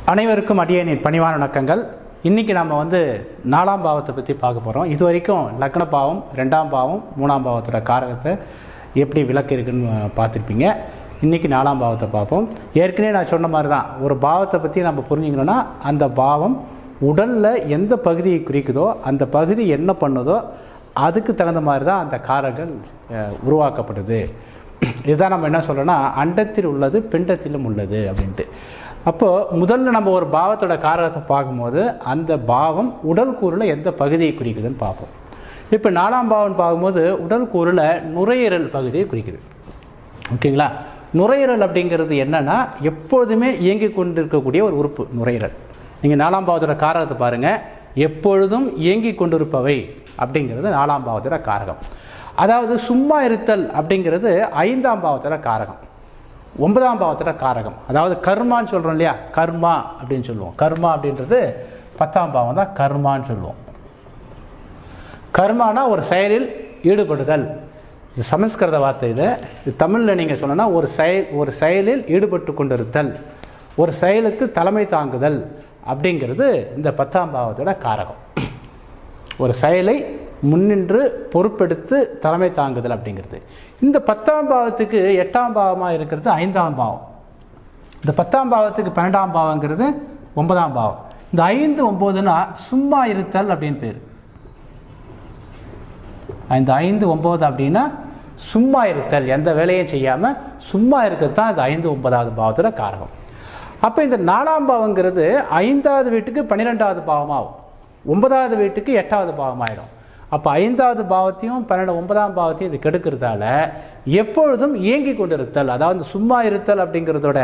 அனைவருக்கும் அடியேனின் பணிவான வணக்கங்கள் இன்றைக்கி நம்ம வந்து நாலாம் பாவத்தை பற்றி பார்க்க போகிறோம் இது வரைக்கும் லக்ன பாவம் ரெண்டாம் பாவம் மூணாம் பாவத்தோட காரகத்தை எப்படி விளக்கு இருக்குன்னு பார்த்துருப்பீங்க இன்றைக்கி நாலாம் பாவத்தை பார்ப்போம் ஏற்கனவே நான் சொன்ன மாதிரி தான் ஒரு பாவத்தை பற்றி நம்ம புரிஞ்சுக்கணுன்னா அந்த பாவம் உடலில் எந்த பகுதியை குறிக்குதோ அந்த பகுதி என்ன பண்ணுதோ அதுக்கு தகுந்த மாதிரி தான் அந்த காரங்கள் அஹ், உருவாக்கப்படுது இதுதான் நம்ம என்ன சொல்கிறோன்னா அண்டத்தில் உள்ளது பிண்டத்திலும் உள்ளது அப்படின்ட்டு அப்போது முதல்ல நம்ம ஒரு பாவத்தோட காரகத்தை பார்க்கும்போது அந்த பாவம் உடல் கூறில் எந்த பகுதியை குறிக்குதுன்னு பார்ப்போம் இப்போ நாலாம் பாவம் பார்க்கும்போது உடல் கூறில் நுரையீரல் பகுதியை குறிக்குது ஓகேங்களா நுரையீரல் அப்படிங்கிறது என்னன்னா எப்பொழுதுமே இயங்கி கொண்டிருக்கக்கூடிய ஒரு உறுப்பு நுரையீரல் நீங்கள் நாலாம் பாவத்தோட காரகத்தை பாருங்கள் எப்பொழுதும் இயங்கி கொண்டிருப்பவை அப்படிங்கிறது நாலாம் பாவத்தோட காரகம் அதாவது சும்மா இருத்தல் அப்படிங்கிறது ஐந்தாம் பாவத்தோட காரகம் ஒன்பதாம் பாவத்தோட காரகம் அதாவது கர்மான்னு சொல்கிறோம் இல்லையா கர்மா அப்படின்னு சொல்லுவோம் கர்மா அப்படின்றது பத்தாம் பாவம் தான் கர்மான்னு சொல்லுவோம் கர்மானா ஒரு செயலில் ஈடுபடுதல் இது சமஸ்கிருத வார்த்தை இது இது தமிழில் நீங்கள் சொன்னோன்னா ஒரு செயல் ஒரு செயலில் ஈடுபட்டு கொண்டிருத்தல் ஒரு செயலுக்கு தலைமை தாங்குதல் அப்படிங்கிறது இந்த பத்தாம் பாவத்தோட காரகம் ஒரு செயலை முன்னின்று பொறுப்பெடுத்து தலைமை தாங்குதல் அப்படிங்கிறது இந்த பத்தாம் பாவத்துக்கு எட்டாம் பாவமாக இருக்கிறது ஐந்தாம் பாவம் இந்த பத்தாம் பாவத்துக்கு பன்னெண்டாம் பாவங்கிறது ஒன்பதாம் பாவம் இந்த ஐந்து ஒம்போதுனா சும்மா இருத்தல் அப்படின்னு பேர் இந்த ஐந்து ஒம்பது அப்படின்னா சும்மா இருத்தல் எந்த வேலையும் செய்யாமல் சும்மா இருக்கிறது தான் இந்த ஐந்து ஒன்பதாவது பாவத்தோட காரகம் அப்போ இந்த நாலாம் பாவங்கிறது ஐந்தாவது வீட்டுக்கு பன்னிரெண்டாவது பாவமாகும் ஒன்பதாவது வீட்டுக்கு எட்டாவது பாவமாயிடும் அப்போ ஐந்தாவது பாவத்தையும் பன்னெண்டு ஒன்பதாம் பாவத்தையும் இது கெடுக்கிறதால எப்பொழுதும் இயங்கி கொண்டிருத்தல் அதாவது சும்மா இருத்தல் அப்படிங்கிறதோட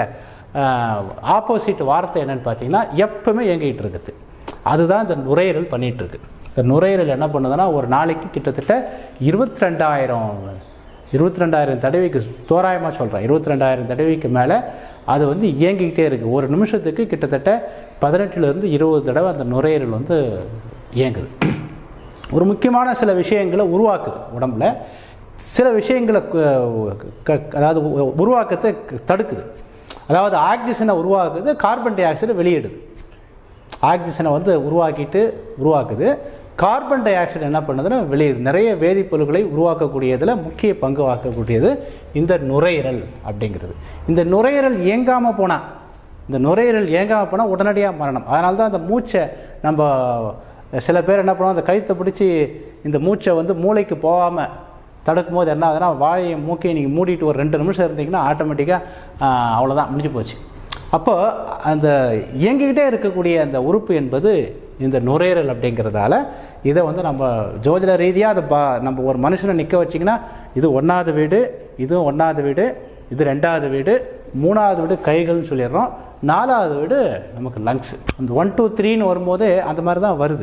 ஆப்போசிட் வார்த்தை என்னன்னு பார்த்தீங்கன்னா எப்பவுமே இயங்கிட்டு இருக்குது அதுதான் இந்த நுரையீரல் பண்ணிட்டு இருக்கு இந்த நுரையீரல் என்ன பண்ணுதுன்னா ஒரு நாளைக்கு கிட்டத்தட்ட இருபத்தி ரெண்டாயிரம் இருபத்தி ரெண்டாயிரம் தடவைக்கு தோராயமாக சொல்கிறேன் இருபத்தி ரெண்டாயிரம் தடவைக்கு மேலே அது வந்து இயங்கிக்கிட்டே இருக்குது ஒரு நிமிஷத்துக்கு கிட்டத்தட்ட பதினெட்டுலேருந்து இருபது தடவை அந்த நுரையீரல் வந்து இயங்குது ஒரு முக்கியமான சில விஷயங்களை உருவாக்குது உடம்புல சில விஷயங்களை க- க- அதாவது உ- உருவாக்கத்தை தடுக்குது அதாவது ஆக்சிஜனை உருவாக்குது கார்பன் டை ஆக்சைடை வெளியிடுது ஆக்சிஜனை வந்து உருவாக்கிட்டு உருவாக்குது கார்பன் டை ஆக்சைடு என்ன பண்ணுதுன்னா வெளியே நிறைய வேதிப்பொருட்களை உருவாக்கக்கூடியதில் முக்கிய பங்கு வாக்கக்கூடியது இந்த நுரையீரல் அப்படிங்கிறது இந்த நுரையீரல் இயங்காமல் போனால் இந்த நுரையீரல் இயங்காமல் போனால் உடனடியாக மரணம் அதனால தான் அந்த மூச்சை நம்ம சில பேர் என்ன பண்ணுவோம் அந்த கழுத்தை பிடிச்சி இந்த மூச்சை வந்து மூளைக்கு போகாமல் தடுக்கும் போது என்ன ஆகுதுன்னா வாயை மூக்கையை நீங்கள் மூடிட்டு ஒரு ரெண்டு நிமிஷம் இருந்தீங்கன்னா ஆட்டோமேட்டிக்காக அவ்வளோதான் முடிஞ்சு போச்சு அப்போ அந்த இயங்கிக்கிட்டே இருக்கக்கூடிய அந்த உறுப்பு என்பது இந்த நுரையீரல் அப்படிங்கிறதால இதை வந்து நம்ம ஜோதிட ரீதியாக அதை பா நம்ம ஒரு மனுஷனை நிற்க வச்சிங்கன்னா இது ஒன்றாவது வீடு இதுவும் ஒன்றாவது வீடு இது ரெண்டாவது வீடு மூணாவது வீடு கைகள்னு சொல்லிடுறோம் நாலாவது வீடு நமக்கு லங்ஸ் அந்த ஒன் டூ த்ரீன்னு வரும்போது அந்த மாதிரி தான் வருது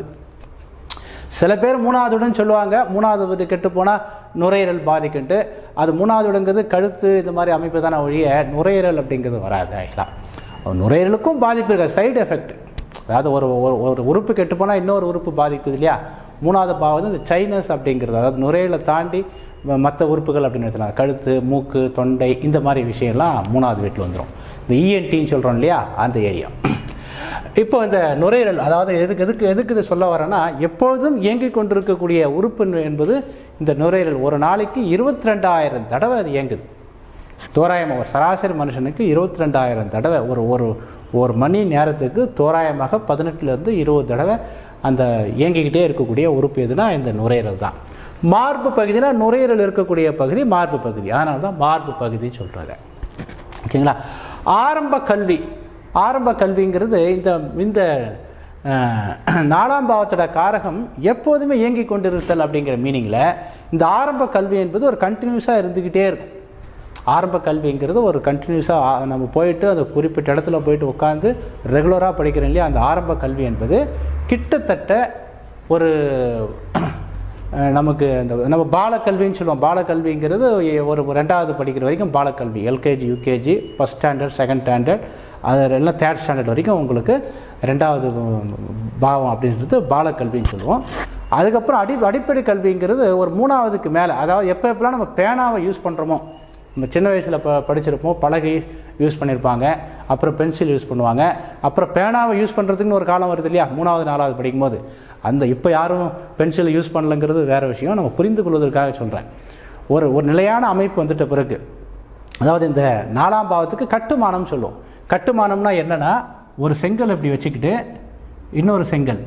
சில பேர் மூணாவது வீடுன்னு சொல்லுவாங்க மூணாவது வீடு கெட்டு போனால் நுரையீரல் பாதிக்குன்ட்டு அது மூணாவது வீடுங்கிறது கழுத்து இந்த மாதிரி அமைப்பு தானே ஒழிய நுரையீரல் அப்படிங்கிறது வராது ஆக்சுவலாக நுரையீரலுக்கும் பாதிப்பு இருக்காது சைடு எஃபெக்ட் அதாவது ஒரு ஒரு ஒரு உறுப்பு கெட்டு போனால் இன்னொரு உறுப்பு பாதிக்குது இல்லையா மூணாவது பாவம் வந்து இந்த சைனஸ் அப்படிங்கிறது அதாவது நுரையீரலை தாண்டி மற்ற உறுப்புகள் அப்படின்னு எடுத்துக்கலாம் கழுத்து மூக்கு தொண்டை இந்த மாதிரி விஷயம்லாம் மூணாவது வீட்டில் வந்துடும் இந்த இஎன்டின்னு சொல்கிறோம் இல்லையா அந்த ஏரியா இப்போ இந்த நுரையீரல் அதாவது எதுக்கு எதுக்கு எதுக்கு இதை சொல்ல வரேன்னா எப்பொழுதும் இயங்கிக் கொண்டிருக்கக்கூடிய உறுப்பு என்பது இந்த நுரையீரல் ஒரு நாளைக்கு இருபத்தி ரெண்டாயிரம் தடவை அது இயங்குது தோராயமாக ஒரு சராசரி மனுஷனுக்கு இருபத்தி ரெண்டாயிரம் தடவை ஒரு ஒரு ஒரு மணி நேரத்துக்கு தோராயமாக பதினெட்டுலேருந்து இருபது தடவை அந்த இயங்கிக்கிட்டே இருக்கக்கூடிய உறுப்பு எதுனா இந்த நுரையீரல் தான் மார்பு பகுதினா நுரையீரல் இருக்கக்கூடிய பகுதி மார்பு பகுதி அதனால தான் மார்பு பகுதி சொல்கிறாங்க ஓகேங்களா ஆரம்ப கல்வி ஆரம்ப கல்விங்கிறது இந்த இந்த அஹ், நாலாம் பாவத்தோட காரகம் எப்போதுமே இயங்கி கொண்டிருத்தல் அப்படிங்கிற மீனிங்கில் இந்த ஆரம்ப கல்வி என்பது ஒரு கண்டினியூஸாக இருந்துக்கிட்டே இருக்கும் ஆரம்ப கல்விங்கிறது ஒரு கண்டினியூஸாக நம்ம போயிட்டு அந்த குறிப்பிட்ட இடத்துல போயிட்டு உட்காந்து ரெகுலராக படிக்கிறோம் இல்லையா அந்த ஆரம்ப கல்வி என்பது கிட்டத்தட்ட ஒரு அஹ், நமக்கு இந்த நம்ம பாலக்கல்வின்னு சொல்லுவோம் பாலக்கல்விங்கிறது ஒரு ரெண்டாவது படிக்கிற வரைக்கும் பாலக்கல்வி LKG UKG first standard second standard அது எல்லாம் தேர்ட் ஸ்டாண்டர்ட் வரைக்கும் உங்களுக்கு ரெண்டாவது பாவம் அப்படின்றது பாலக்கல்வின்னு சொல்லுவோம் அதுக்கப்புறம் அடி அடிப்படை கல்விங்கிறது ஒரு மூணாவதுக்கு மேலே அதாவது எப்போ எப்போலாம் நம்ம பேனாவை யூஸ் பண்ணுறோமோ நம்ம சின்ன வயசில் ப படிச்சிருப்போம் பலகை யூஸ் பண்ணியிருப்பாங்க அப்புறம் பென்சில் யூஸ் பண்ணுவாங்க அப்புறம் பேனாவை யூஸ் பண்ணுறதுக்குன்னு ஒரு காலம் வருது இல்லையா மூணாவது நாலாவது படிக்கும்போது அந்த இப்போ யாரும் பென்சிலை யூஸ் பண்ணலங்கிறது வேறு விஷயம் நம்ம புரிந்து கொள்வதற்காக சொல்கிறேன் ஒரு ஒரு நிலையான அமைப்பு வந்துட்ட பிறகு அதாவது இந்த நாலாம் பாவத்துக்கு கட்டுமானம் சொல்லுவோம் கட்டுமானம்னா என்னன்னா ஒரு செங்கல் இப்படி வச்சுக்கிட்டு இன்னொரு செங்கல்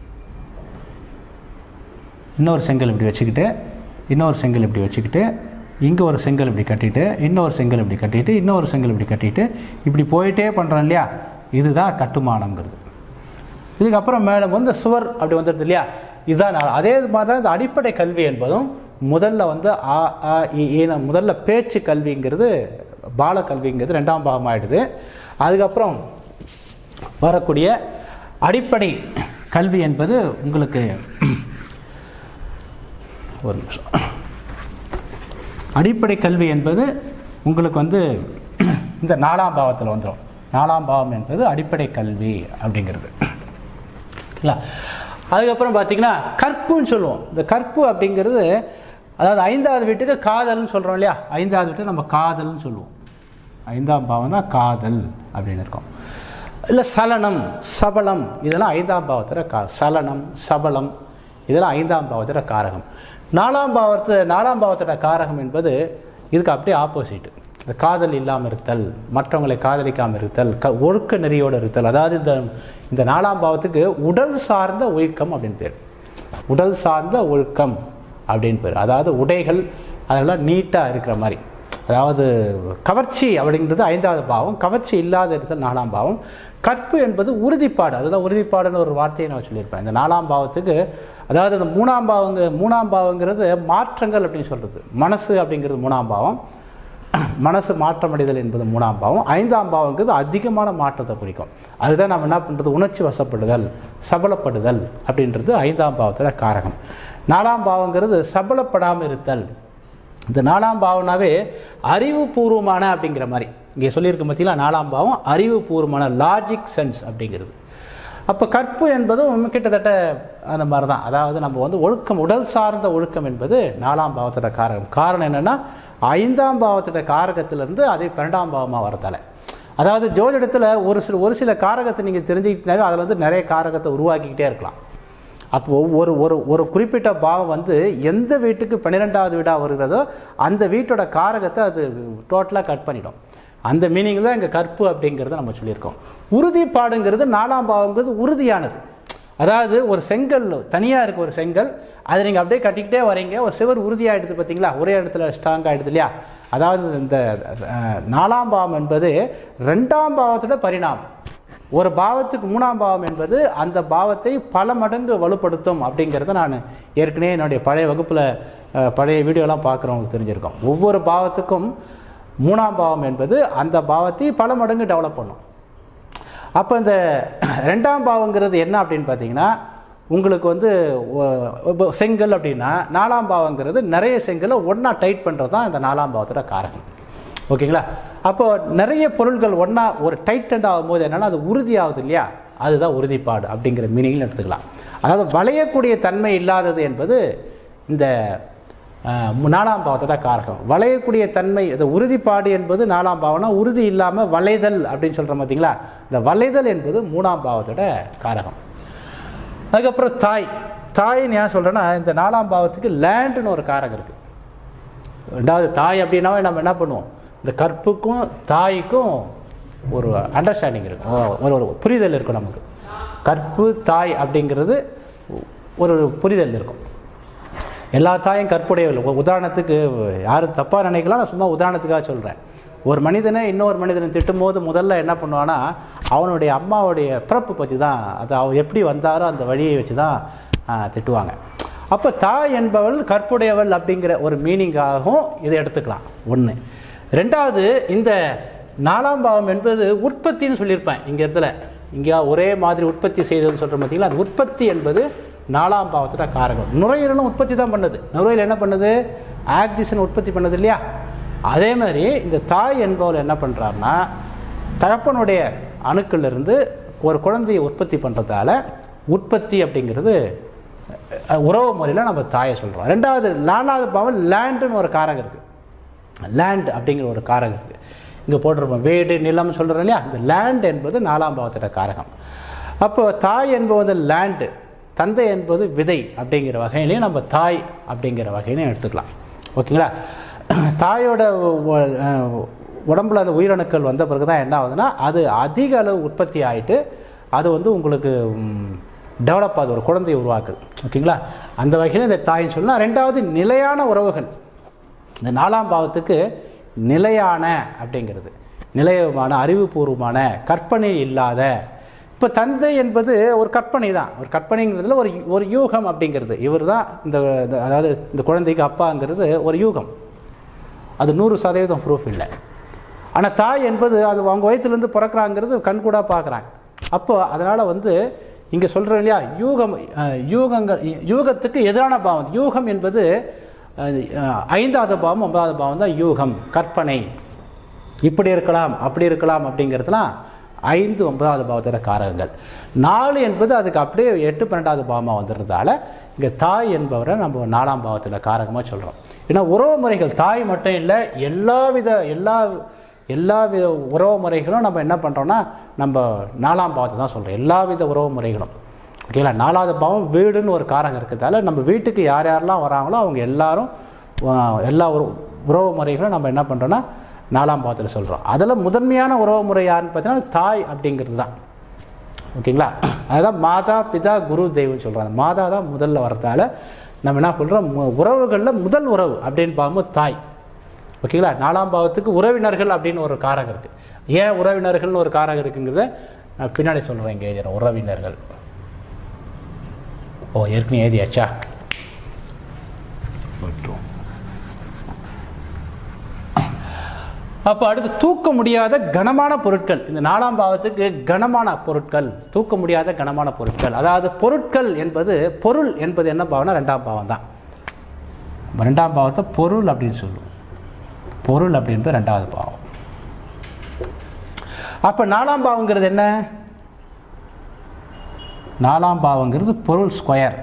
இன்னொரு செங்கல் இப்படி வச்சுக்கிட்டு இன்னொரு செங்கல் இப்படி வச்சுக்கிட்டு இங்கே ஒரு செங்கல் இப்படி கட்டிட்டு இன்னொரு செங்கல் இப்படி கட்டிட்டு இன்னொரு செங்கல் இப்படி கட்டிட்டு இப்படி போயிட்டே பண்ணுறோம் இல்லையா இதுதான் கட்டுமானங்கிறது இதுக்கப்புறம் மேலே வந்து சுவர் அப்படி வந்துடுது இல்லையா இதுதான் நான் அதே மாதிரி தான் இந்த அடிப்படை கல்வி என்பதும் முதல்ல வந்து ஆ ஆ இ, ஈன முதல்ல பேச்சு கல்விங்கிறது பால கல்விங்கிறது ரெண்டாம் பாகம் ஆயிடுது அதுக்கப்புறம் வரக்கூடிய அடிப்படை கல்வி என்பது உங்களுக்கு ஒரு நிமிஷம் அடிப்படை கல்வி என்பது உங்களுக்கு வந்து இந்த நாலாம் பாவத்தில் வந்துடும் நாலாம் பாவம் என்பது அடிப்படை கல்வி அப்படிங்கிறது இல்லை அதுக்கப்புறம் பார்த்தீங்கன்னா கற்புன்னு சொல்லுவோம் இந்த கற்பு அப்படிங்கிறது அதாவது ஐந்தாவது வீட்டுக்கு காதல்னு சொல்கிறோம் இல்லையா ஐந்தாவது வீட்டுக்கு நம்ம காதல்னு சொல்லுவோம் ஐந்தாம் பாவம் தான் காதல் அப்படின்னு இருக்கும் இல்லை சலனம் சபலம் இதெல்லாம் ஐந்தாம் பாவத்தில் கா சலனம் சபலம் இதெல்லாம் ஐந்தாம் பாவத்தில் காரகம் நாலாம் பாவத்து நாலாம் பாவத்தோட காரகம் என்பது இதுக்கு அப்படியே ஆப்போசிட் இந்த காதல் இல்லாமல் இருத்தல் மற்றவங்களை காதலிக்காமல் இருத்தல் க ஒழுக்க நெறியோடு இருத்தல் அதாவது இந்த இந்த நாலாம் பாவத்துக்கு உடல் சார்ந்த ஒழுக்கம் அப்படின்னு பேர் உடல் சார்ந்த ஒழுக்கம் அப்படின்னு பேர் அதாவது உடைகள் அதெல்லாம் நீட்டாக இருக்கிற மாதிரி அதாவது கவர்ச்சி அப்படின்றது ஐந்தாவது பாவம் கவர்ச்சி இல்லாத இருத்தல் நாலாம் பாவம் கற்பு என்பது உறுதிப்பாடு அதுதான் உறுதிப்பாடுன்னு ஒரு வார்த்தையை நான் சொல்லியிருப்பேன் இந்த நாலாம் பாவத்துக்கு அதாவது இந்த மூணாம் பாவங்க மூணாம் பாவங்கிறது மாற்றங்கள் அப்படின்னு சொல்கிறது மனசு அப்படிங்கிறது மூணாம் பாவம் மனசு மாற்றமடைதல் என்பது மூணாம் பாவம் ஐந்தாம் பாவங்கிறது அதிகமான மாற்றத்தை குறிக்கும் அதுதான் நம்ம என்ன பண்ணுறது உணர்ச்சி வசப்படுதல் சபலப்படுதல் அப்படின்றது ஐந்தாம் பாவத்தில் காரகம் நாலாம் பாவங்கிறது சபலப்படாமல் இருத்தல் இந்த நாலாம் பாவம்னாவே அறிவுபூர்வமான அப்படிங்கிற மாதிரி இங்கே சொல்லியிருக்க பார்த்தீங்களா நாலாம் பாவம் அறிவுபூர்வமான லாஜிக் சென்ஸ் அப்படிங்கிறது அப்போ கற்பு என்பதும் கிட்டத்தட்ட அந்த மாதிரி தான் அதாவது நம்ம வந்து ஒழுக்கம் உடல் சார்ந்த ஒழுக்கம் என்பது நாலாம் பாவத்தோட காரகம் காரணம் என்னென்னா ஐந்தாம் பாவத்தோட காரகத்திலிருந்து அதே பன்னெண்டாம் பாவமாக வரதால அதாவது ஜோதிடத்தில் ஒரு சில ஒரு சில காரகத்தை நீங்கள் தெரிஞ்சுக்கிட்டீங்கன்னாவே அதில் வந்து நிறைய காரகத்தை உருவாக்கிக்கிட்டே இருக்கலாம் அப்போ ஒரு ஒரு ஒரு குறிப்பிட்ட பாவம் வந்து எந்த வீட்டுக்கு பன்னிரெண்டாவது வீடாக வருகிறதோ அந்த வீட்டோட காரகத்தை அது டோட்டலாக கட் பண்ணிடும் அந்த மீனிங் தான் இங்கே கற்பு அப்படிங்கிறத நம்ம சொல்லியிருக்கோம் உறுதிப்பாடுங்கிறது நாலாம் பாவங்கிறது உறுதியானது அதாவது ஒரு செங்கல் தனியாக இருக்க ஒரு செங்கல் அதை நீங்கள் அப்படியே கட்டிக்கிட்டே வரீங்க ஒரு சிவர் உறுதியாகிடுது பார்த்தீங்களா ஒரே இடத்துல ஸ்ட்ராங் ஆகிடுது இல்லையா அதாவது இந்த அஹ், நாலாம் பாவம் என்பது ரெண்டாம் பாவத்தோட பரிணாமம் ஒரு பாவத்துக்கு மூணாம் பாவம் என்பது அந்த பாவத்தை பல மடங்கு வலுப்படுத்தும் அப்படிங்கிறத நான் ஏற்கனவே என்னுடைய பழைய வகுப்பில் அஹ், பழைய வீடியோலாம் பார்க்குறவங்களுக்கு தெரிஞ்சிருக்கோம் ஒவ்வொரு பாவத்துக்கும் மூணாம் பாவம் என்பது அந்த பாவத்தை பல மடங்கு டெவலப் பண்ணும் அப்போ இந்த ரெண்டாம் பாவங்கிறது என்ன அப்படின்னு பார்த்தீங்கன்னா உங்களுக்கு வந்து ஒ- இப்போ செங்கல் அப்படின்னா நாலாம் பாவங்கிறது நிறைய செங்கலை ஒன்றா டைட் பண்ணுறது தான் இந்த நாலாம் பாவத்தோட காரகம் ஓகேங்களா அப்போ நிறைய பொருட்கள் ஒன்றா ஒரு டைட்டண்ட் ஆகும்போது என்னன்னா அது உறுதியாகுது இல்லையா அதுதான் உறுதிப்பாடு அப்படிங்கிற மீனிங்கில் எடுத்துக்கலாம் அதாவது வளையக்கூடிய தன்மை இல்லாதது என்பது இந்த அஹ், நாலாம் பாவத்தோட காரகம் வளையக்கூடிய தன்மை இந்த உறுதிப்பாடு என்பது நாலாம் பாவம்னா உறுதி இல்லாமல் வளைதல் அப்படின்னு சொல்கிறோம் பார்த்தீங்களா இந்த வளைதல் என்பது மூணாம் பாவத்தோட காரகம் அதுக்கப்புறம் தாய் தாய்ன்னு ஏன் சொல்கிறேன்னா இந்த நாலாம் பாவத்துக்கு லேண்டுன்னு ஒரு காரகம் இருக்குது ரெண்டாவது தாய் அப்படின்னாவே நம்ம என்ன பண்ணுவோம் இந்த கற்புக்கும் தாய்க்கும் ஒரு அண்டர்ஸ்டாண்டிங் இருக்கும் ஒரு ஒரு புரிதல் இருக்கும் நமக்கு கற்பு தாய் அப்படிங்கிறது ஒரு புரிதல் இருக்கும் எல்லா தாயும் கற்புடையவர்கள் உ- உதாரணத்துக்கு யாரும் தப்பாக நினைக்கலாம் நான் சும்மா உதாரணத்துக்காக சொல்கிறேன் ஒரு மனிதனை இன்னொரு மனிதனை திட்டும்போது முதல்ல என்ன பண்ணுவான்னா அவனுடைய அம்மாவுடைய பிறப்பு பற்றி தான் அது அவர் எப்படி வந்தாரோ அந்த வழியை வச்சு தான் ஆ, திட்டுவாங்க அப்போ தாய் என்பவள் கற்புடையவள் அப்படிங்கிற ஒரு மீனிங்காகவும் இதை எடுத்துக்கலாம் ஒன்று ரெண்டாவது இந்த நாலாம் பாவம் என்பது உற்பத்தின்னு சொல்லியிருப்பேன் இங்க இடத்துல இங்கே ஒரே மாதிரி உற்பத்தி செய்ததுன்னு சொல்கிற பார்த்தீங்களா அது உற்பத்தி என்பது நாலாம் பாவத்தோட காரகம் நுரையீரலும் உற்பத்தி தான் பண்ணுது நுரையீரல் என்ன பண்ணுது ஆக்சிஜன் உற்பத்தி பண்ணுது இல்லையா அதே மாதிரி இந்த தாய் என்பவள் என்ன பண்ணுறாருன்னா தகப்பனுடைய அணுக்கள்ல இருந்து ஒரு குழந்தையை உற்பத்தி பண்ணுறதால உற்பத்தி அப்படிங்கிறது அஹ், உறவு முறையில் நம்ம தாயை சொல்கிறோம் ரெண்டாவது நாலாவது பாவம் லேண்டுன்னு ஒரு காரகம் இருக்குது லேண்ட் அப்படிங்கிற ஒரு காரகம் இருக்குது இங்கே போட்டிருப்போம் வீடு நிலம் சொல்கிறோம் இல்லையா இந்த லேண்ட் என்பது நாலாம் பாவத்தோட காரகம் அப்போ தாய் என்பது லேண்டு தந்தை என்பது விதை அப்படிங்கிற வகையிலையும் நம்ம தாய் அப்படிங்கிற வகையிலையும் எடுத்துக்கலாம் ஓகேங்களா தாயோட உ- அஹ் உடம்புல அந்த உயிரணுக்கள் வந்த பிறகு தான் என்ன ஆகுதுன்னா அது அதிக அளவு உற்பத்தி ஆகிட்டு அது வந்து உங்களுக்கு டெவலப் ஆகுது ஒரு குழந்தையை உருவாக்குது ஓகேங்களா அந்த வகையில் இந்த தாயின்னு சொல்லலாம் ரெண்டாவது நிலையான உறவுகள் இந்த நாலாம் பாவத்துக்கு நிலையான அப்படிங்கிறது நிலையமான அறிவுபூர்வமான கற்பனை இல்லாத இப்போ தந்தை என்பது ஒரு கற்பனை தான் ஒரு கற்பனைங்கிறதுல ஒரு ஒரு யூகம் அப்படிங்கிறது இவர் தான் இந்த இந்த- அதாவது இந்த குழந்தைக்கு அப்பாங்கிறது ஒரு யூகம் அது நூறு சதவீதம் ப்ரூஃப் இல்லை ஆனால் தாய் என்பது அது அவங்க வயிற்றுலேருந்து பிறக்கிறாங்கிறது கண்கூடாக பார்க்குறாங்க அப்போ அதனால் வந்து இங்கே சொல்கிறோம் இல்லையா யூகம் அஹ், யூகங்கள் யூகத்துக்கு எதிரான பாவம் யூகம் என்பது அஹ், அஹ், ஐந்தாவது பாவம் ஒன்பதாவது பாவம் தான் யூகம் கற்பனை இப்படி இருக்கலாம் அப்படி இருக்கலாம் அப்படிங்கிறதுலாம் ஐந்து ஒன்பதாவது பாவத்தோட காரகங்கள் நாலு என்பது அதுக்கு அப்படியே எட்டு பன்னெண்டாவது பாவமாக வந்துடுறதால இங்கே தாய் என்பவரை நம்ம நாலாம் பாவத்தில் காரகமாக சொல்கிறோம் ஏன்னா உறவு முறைகள் தாய் மட்டும் இல்லை எல்லா வித எல்லா எல்லா வித உறவு முறைகளும் நம்ம என்ன பண்ணுறோம்னா நம்ம நாலாம் பாவத்தை தான் சொல்கிறோம் எல்லா வித உறவு முறைகளும் ஓகேங்களா நாலாவது பாவம் வீடுன்னு ஒரு காரகம் இருக்கிறதால நம்ம வீட்டுக்கு யார் யாரெல்லாம் வராங்களோ அவங்க எல்லாரும் ஆஹ், எல்லா உறவு உறவு முறைகளும் நம்ம என்ன பண்ணுறோன்னா நாலாம் பாவத்தில் சொல்கிறோம் அதில் முதன்மையான உறவு முறை யாருன்னு பார்த்தீங்கன்னா தாய் அப்படிங்கிறது தான் ஓகேங்களா அதுதான் மாதா பிதா குரு தெய்வம்னு சொல்கிறாங்க மாதா தான் முதல்ல வரதால நம்ம என்ன பண்ணுறோம் உறவுகளில் முதல் உறவு அப்படின்னு பார்க்கும்போது தாய் ஓகேங்களா நாலாம் பாவத்துக்கு உறவினர்கள் அப்படின்னு ஒரு காரகம் இருக்குது ஏன் உறவினர்கள்னு ஒரு காரகம் இருக்குங்கிறத நான் பின்னாடி சொல்கிறேன் இங்கே எழுதுறேன் உறவினர்கள் ஓ ஏற்கனவே எழுதியாச்சா விட்டுருவோம் அப்போ அடுத்து தூக்க முடியாத கனமான பொருட்கள் இந்த நாலாம் பாவத்துக்கு கனமான பொருட்கள் தூக்க முடியாத கனமான பொருட்கள் அதாவது பொருட்கள் என்பது பொருள் என்பது என்ன பாவம்னா ரெண்டாம் பாவம் தான் ரெண்டாம் பாவத்தை பொருள் அப்படின்னு சொல்லுவோம் பொருள் அப்படின்றது ரெண்டாவது பாவம் அப்போ நாலாம் பாவங்கிறது என்ன நாலாம் பாவங்கிறது பொருள் ஸ்கொயர்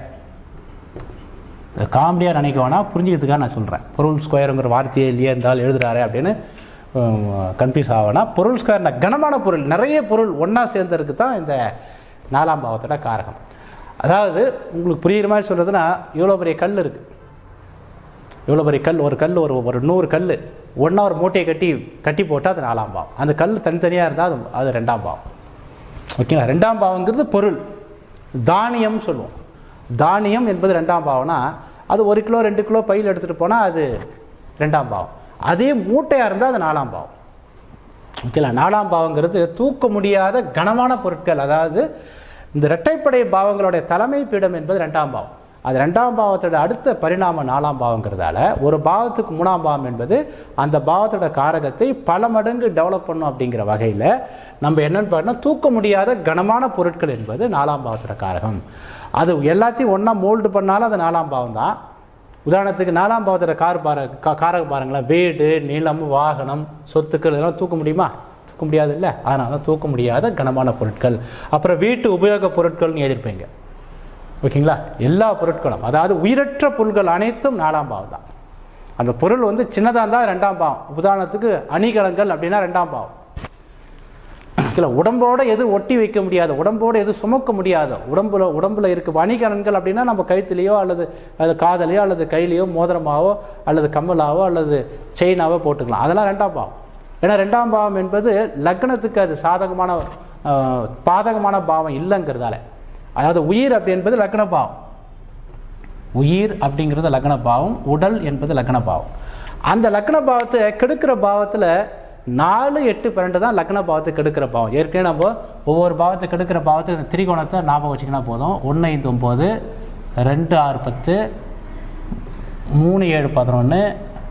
காமெடியாக நினைக்க வேணாம் புரிஞ்சுக்கிறதுக்காக நான் சொல்கிறேன் பொருள் ஸ்கொயருங்கிற வார்த்தையே இல்லையே இருந்தால் எழுதுறாரு அப்படின்னு கன்ஃபியூஸ் ஆகனா பொருள் ஸ்கொயர்னா கனமான பொருள் நிறைய பொருள் ஒன்றா சேர்ந்ததுக்கு தான் இந்த நாலாம் பாவத்தோட காரகம் அதாவது உங்களுக்கு புரியுற மாதிரி சொல்கிறதுனா இவ்வளோ பெரிய கல் இருக்குது இவ்வளோ பெரிய கல் ஒரு கல் ஒரு ஒரு நூறு கல் ஒன்றா ஒரு மூட்டையை கட்டி கட்டி போட்டால் அது நாலாம் பாவம் அந்த கல் தனித்தனியாக இருந்தால் அது அது ரெண்டாம் பாவம் ஓகேங்களா ரெண்டாம் பாவங்கிறது பொருள் தானியம் சொல்லுவோம் தானியம் என்பது ரெண்டாம் பாவம்னா அது ஒரு கிலோ ரெண்டு கிலோ பையில் எடுத்துகிட்டு போனால் அது ரெண்டாம் பாவம் அதே மூட்டையாக இருந்தால் அது நாலாம் பாவம் ஓகேங்களா நாலாம் பாவங்கிறது தூக்க முடியாத கனமான பொருட்கள் அதாவது இந்த இரட்டைப்படை பாவங்களுடைய தலைமை பீடம் என்பது ரெண்டாம் பாவம் அது ரெண்டாம் பாவத்தோட அடுத்த பரிணாம நாலாம் பாவங்கிறதால ஒரு பாவத்துக்கு மூணாம் பாவம் என்பது அந்த பாவத்தோட காரகத்தை பல மடங்கு டெவலப் பண்ணும் அப்படிங்கிற வகையில் நம்ம என்னன்னு பார்த்தோம்னா தூக்க முடியாத கனமான பொருட்கள் என்பது நாலாம் பாவத்தோட காரகம் அது எல்லாத்தையும் ஒன்றா மோல்டு பண்ணாலும் அது நாலாம் பாவம் தான் உதாரணத்துக்கு நாலாம் பாவத்தோட கார் பாரு கா- காரகம் பாருங்களேன் வீடு நிலம் வாகனம் சொத்துக்கள் இதெல்லாம் தூக்க முடியுமா தூக்க முடியாது இல்லை அதனால தான் தூக்க முடியாத கனமான பொருட்கள் அப்புறம் வீட்டு உபயோக பொருட்கள்னு எழுதியிருப்பீங்க ஓகேங்களா எல்லா பொருட்களும் அதாவது உயிரற்ற பொருட்கள் அனைத்தும் நாலாம் பாவம் தான் அந்த பொருள் வந்து சின்னதாக இருந்தால் ரெண்டாம் பாவம் உதாரணத்துக்கு அணிகலங்கள் அப்படின்னா ரெண்டாம் பாவம் இல்லை உடம்போட எது ஒட்டி வைக்க முடியாத உடம்போட எது சுமக்க முடியாத உடம்புல உடம்புல இருக்க வணிகரன்கள் அப்படின்னா நம்ம கழுத்துலையோ அல்லது அது காதலையோ அல்லது கையிலையோ மோதிரமாவோ அல்லது கம்மலாவோ அல்லது செயினாவோ போட்டுக்கலாம் அதெல்லாம் ரெண்டாம் பாவம் ஏன்னா ரெண்டாம் பாவம் என்பது லக்னத்துக்கு அது சாதகமான ஆஹ், பாதகமான பாவம் இல்லைங்கிறதால அதாவது உயிர் அப்படி என்பது லக்ன பாவம் உயிர் அப்படிங்கிறது லக்ன பாவம் உடல் என்பது லக்ன பாவம் அந்த லக்ன பாவத்தை கெடுக்கிற பாவத்தில் நாலு எட்டு பன்னெண்டு தான் லக்ன பாவத்தை கெடுக்கிற பாவம் ஏற்கனவே நம்ம ஒவ்வொரு பாவத்தை கெடுக்கிற பாவத்தை இந்த திரிகோணத்தை ஞாபகம் வச்சுக்கினா போதும் ஒன்று ஐந்து ஒம்பது ரெண்டு ஆறு பத்து மூணு ஏழு பதினொன்று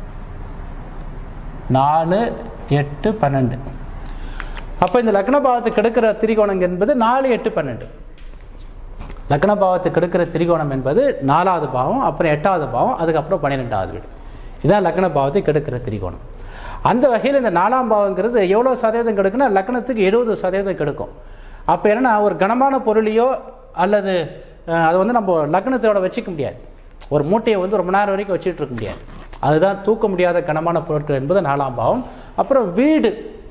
நாலு எட்டு பன்னெண்டு அப்போ இந்த லக்ன பாவத்தை கெடுக்கிற திரிகோணம் என்பது நாலு எட்டு பன்னெண்டு லக்ன பாவத்தை கெடுக்கிற திரிகோணம் என்பது நாலாவது பாவம் அப்புறம் எட்டாவது பாவம் அதுக்கப்புறம் பன்னிரெண்டாவது வீடு இதான் லக்ன பாவத்தை கெடுக்கிற திரிகோணம் அந்த வகையில் இந்த நாலாம் பாவங்கிறது எவ்வளோ சதவீதம் கெடுக்குன்னா லக்னத்துக்கு எழுபது சதவீதம் கெடுக்கும் அப்போ என்னன்னா ஒரு கனமான பொருளையோ அல்லது அஹ், அதை வந்து நம்ம லக்னத்தோட வச்சுக்க முடியாது ஒரு மூட்டையை வந்து ரொம்ப நேரம் வரைக்கும் வச்சுட்டு இருக்க முடியாது அதுதான் தூக்க முடியாத கனமான பொருட்கள் என்பது நாலாம் பாவம் அப்புறம் வீடு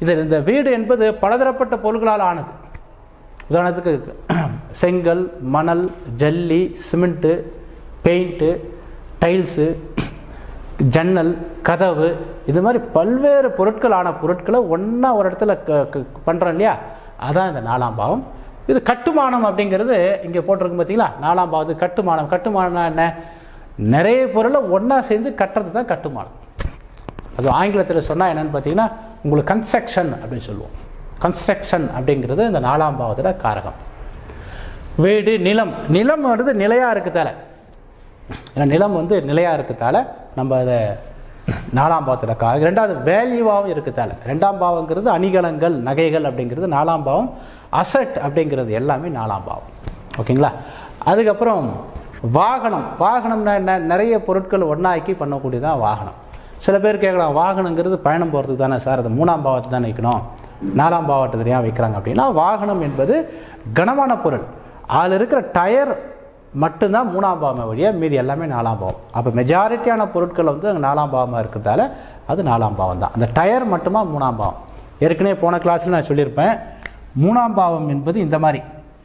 இது இந்த வீடு என்பது பலதரப்பட்ட பொருட்களால் ஆனது உதாரணத்துக்கு செங்கல் மணல் ஜல்லி சிமெண்ட்டு பெயிண்ட்டு டைல்ஸு ஜன்னல் கதவு இது மாதிரி பல்வேறு பொருட்களான பொருட்களை ஒன்றா ஒரு இடத்துல க- க- பண்றோம் இல்லையா அதான் இந்த நாலாம் பாவம் இது கட்டுமானம் அப்படிங்கிறது இங்கே போட்டிருக்கு பார்த்தீங்களா நாலாம் பாவது கட்டுமானம் கட்டுமானம்னா என்ன நிறைய பொருளை ஒன்றா சேர்ந்து கட்டுறது தான் கட்டுமானம் அது ஆங்கிலத்தில் சொன்னால் என்னன்னு பார்த்தீங்கன்னா உங்களுக்கு கன்ஸ்ட்ரக்ஷன் அப்படின்னு சொல்லுவோம் கன்ஸ்ட்ரக்ஷன் அப்படிங்கிறது இந்த நாலாம் பாவத்தில் காரகம் வீடு நிலம் நிலம் வந்து நிலையாக இருக்கத்தால ஏன்னா நிலம் வந்து நிலையாக இருக்கத்தால நம்ம அதை நாலாம் பாவத்தில் கா ரெண்டாவது வேல்யூவாகவும் இருக்கத்தால ரெண்டாம் பாவங்கிறது அணிகலங்கள் நகைகள் அப்படிங்கிறது நாலாம் பாவம் அசட் அப்படிங்கிறது எல்லாமே நாலாம் பாவம் ஓகேங்களா அதுக்கப்புறம் வாகனம் வாகனம்னா என்ன நிறைய பொருட்கள் ஒன்றாக்கி பண்ணக்கூடியதான் வாகனம் சில பேர் கேட்கலாம் வாகனங்கிறது பயணம் போகிறதுக்கு தானே சார் அது மூணாம் பாவத்தை தானே வைக்கணும் நாலாம் பாவத்தை ஏன் வைக்கிறாங்க அப்படின்னா வாகனம் என்பது கனமான பொருள் அதில் இருக்கிற டயர் மட்டும்தான் மூணாம் பாவம் வழியாக மீதி எல்லாமே நாலாம் பாவம் அப்போ மெஜாரிட்டியான பொருட்கள் வந்து அங்கே நாலாம் பாவமாக இருக்கிறதால அது நாலாம் பாவம் தான் அந்த டயர் மட்டுமா மூணாம் பாவம் ஏற்கனவே போன கிளாஸில் நான் சொல்லியிருப்பேன் மூணாம் பாவம் என்பது இந்த மாதிரி